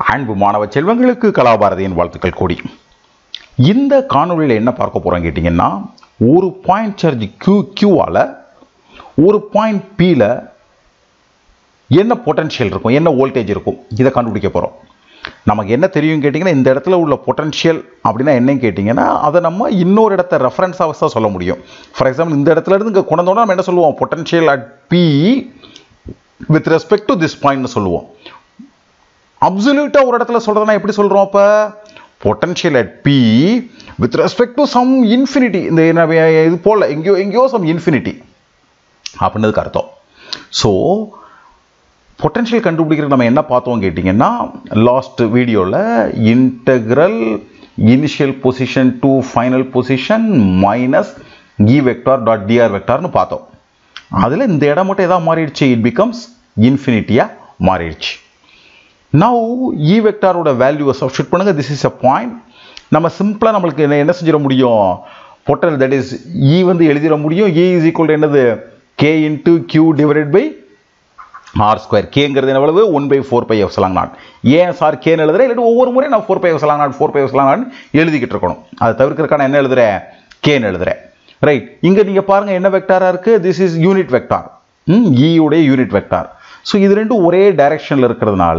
அன்பு மாணவ செல்வங்களுக்கு கலாபாரதியின் வாழ்த்துக்கள் கூடி இந்த காணொளியில் என்ன பார்க்க போகிறோம் கேட்டிங்கன்னா ஒரு பாயிண்ட் சார்ஜ் கியூ கியூவால் ஒரு பாயிண்ட் பியில் என்ன பொட்டன்ஷியல் இருக்கும் என்ன வோல்டேஜ் இருக்கும் இதை கண்டுபிடிக்க போகிறோம் நமக்கு என்ன தெரியும் கேட்டிங்கன்னா இந்த இடத்துல உள்ள பொட்டன்ஷியல் அப்படின்னா என்னன்னு கேட்டிங்கன்னா அதை நம்ம இன்னொரு இடத்த ரெஃபரன்ஸாக தான் சொல்ல முடியும் ஃபார் எக்ஸாம்பிள் இந்த இடத்துல இருந்து இங்கே கொண்டதோட நம்ம என்ன சொல்லுவோம் potential at B with respect to this பாயிண்ட்னு சொல்லுவோம் அப்சல்யூட்டாக ஒரு இடத்துல சொல்கிறதுனா எப்படி சொல்கிறோம் அப்போ potential at B with respect to some infinity இந்த என்ன, இது போல் எங்கேயோ எங்கேயோ சம் இன்ஃபினிட்டி அப்படின்றதுக்கு அர்த்தம் ஸோ பொட்டன்ஷியல் கண்டுபிடிக்கிறது நம்ம என்ன பார்த்தோம் கேட்டிங்கன்னா லாஸ்ட் வீடியோவில் integral initial position to final position minus E vector dot dr வெக்டார்னு பார்த்தோம் அதில் இந்த இடம் மட்டும் எதாவது மாறிடுச்சு இட் பிகம்ஸ் இன்ஃபினிட்டியாக மாறிடுச்சு நவ் இ வெக்டாரோட வேல்யூவை சப்ஸ்டியூட் பண்ணுங்க திஸ் இஸ் அ பாயிண்ட் நம்ம சிம்பிளாக நம்மளுக்கு என்ன என்ன செஞ்சிட முடியும் பொட்டல் தட் இஸ் இ வந்து எழுதிட முடியும் ஏ இஸ் ஈக்குவல் என்னது K into Q divided by R square கேங்கிறது எவ்வளவு one by four pi epsilon naught ஏன் சார் கேன்னு எழுதுறேன் இல்லாட்டி ஒவ்வொரு முறையும் நான் four pi epsilon naught four pi epsilon naught எழுதிக்கிட்டு இருக்கணும் அதை தவிர்க்கிறதுக்கான என்ன எழுதுறேன் கேன்னு எழுதுறேன் ரைட் இங்கே நீங்கள் பாருங்கள் என்ன வெக்டாராக இருக்குது திஸ் இஸ் யூனிட் வெக்டார் ம் உடைய யூனிட் வெக்டார் ஸோ இது ரெண்டும் ஒரே டைரக்ஷனில் இருக்கிறதுனால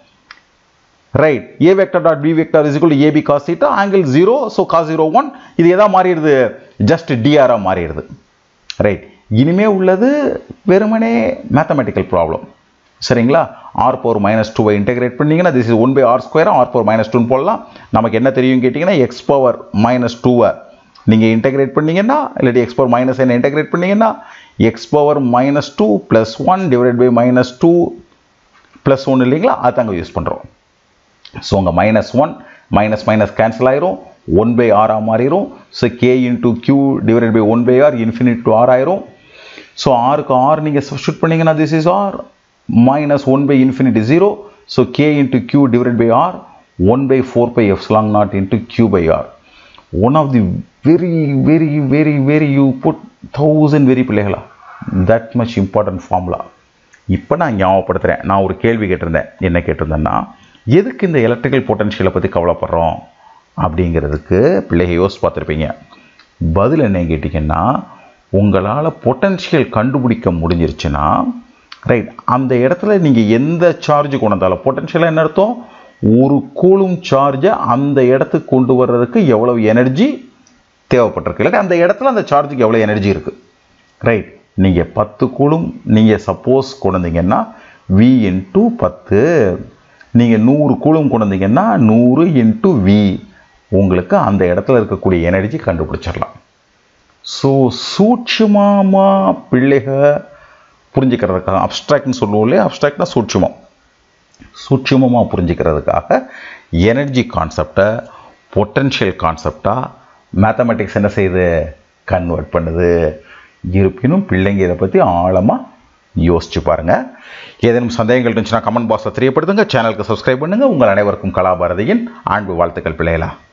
right A vector dot B vector is equal AB cos theta angle zero so cos zero one இது எதா மாறிடுது ஜஸ்ட் டிஆராக மாறிடுது ரைட் இனிமே உள்ளது வெறுமனே மேத்தமெட்டிக்கல் ப்ராப்ளம் சரிங்களா ஆர் பவர் மைனஸ் டூவை இன்டெகிரேட் பண்ணீங்கன்னா this is one by R square R power minus டூன்னு போடலாம் நமக்கு என்ன தெரியும் கேட்டிங்கன்னா எக்ஸ் பவர் மைனஸ் டூவை நீங்கள் இன்டெகிரேட் பண்ணீங்கன்னா இல்லாட்டி எக்ஸ் பவர் மைனஸ் என்ன இன்டெகிரேட் பண்ணீங்கன்னா X power minus two plus one divide by minus two plus one இல்லைங்களா அதாங்க யூஸ் பண்ணுறோம் ஸோ உங்கள் minus one minus minus cancel ஆயிரும் ஒன் பை ஆராக மாறிடும் so K into Q divide by one by R infinite to R ஆயிரும் ஸோ ஆருக்கு ஆர் நீங்கள் சப்ஸ்டியூட் பண்ணீங்கன்னா this is R minus one by infinity zero so K into Q divide by R one by four pi epsilon naught into Q by R one of the very very very very you put thousand very பிள்ளைகளா that much important formula இப்போ நான் ஞாபகப்படுத்துகிறேன் நான் ஒரு கேள்வி கேட்டிருந்தேன் என்ன கேட்டிருந்தேன்னா எதுக்கு இந்த எலக்ட்ரிக்கல் பொட்டன்ஷியலை பற்றி கவலைப்படுறோம் அப்படிங்கிறதுக்கு பிள்ளைங்க யோசிச்சு பார்த்துருப்பீங்க பதில் என்ன கேட்டிங்கன்னா உங்களால் பொட்டன்ஷியல் கண்டுபிடிக்க முடிஞ்சிருச்சுன்னா ரைட் அந்த இடத்துல நீங்கள் எந்த சார்ஜ் கொண்டு வந்தாலும் பொட்டன்ஷியலாக என்ன அர்த்தம் ஒரு கூலும் சார்ஜை அந்த இடத்துக்கு கொண்டு வர்றதுக்கு எவ்வளவு எனர்ஜி தேவைப்பட்டிருக்கு இல்லாட்டி அந்த இடத்துல அந்த சார்ஜுக்கு எவ்வளோ எனர்ஜி இருக்குது ரைட் நீங்கள் பத்து கூலும் நீங்கள் சப்போஸ் கொண்டு வந்தீங்கன்னா வி இன்ட்டு பத்து நீங்கள் நூறு கூலும் கொண்டு வந்தீங்கன்னா நூறு இன்ட்டு வி உங்களுக்கு அந்த இடத்துல இருக்கக்கூடிய எனர்ஜி கண்டுபிடிச்சிடலாம் ஸோ சூட்சுமமாக பிள்ளைக புரிஞ்சுக்கிறதுக்காக அப்ட்ராக்ட்னு சொல்லுவோம் இல்லையா அப்ட்ராக்ட்னா சூட்சுமம் சூட்சுமமாக புரிஞ்சுக்கிறதுக்காக எனர்ஜி கான்செப்டை பொட்டன்ஷியல் கான்செப்டாக மேத்தமெட்டிக்ஸ் என்ன செய்யுது கன்வெர்ட் பண்ணுது இருப்பினும் பிள்ளைங்க இதை பற்றி ஆழமாக யோசிச்சு பாருங்கள் ஏதேனும் சந்தேகங்கள் இருந்துச்சுன்னா கமெண்ட் பாக்ஸில் தெரியப்படுத்துங்க சேனலுக்கு சப்ஸ்கிரைப் பண்ணுங்கள் உங்கள் அனைவருக்கும் கலாபாரதியின் அன்பு வாழ்த்துக்கள் பிள்ளைகளா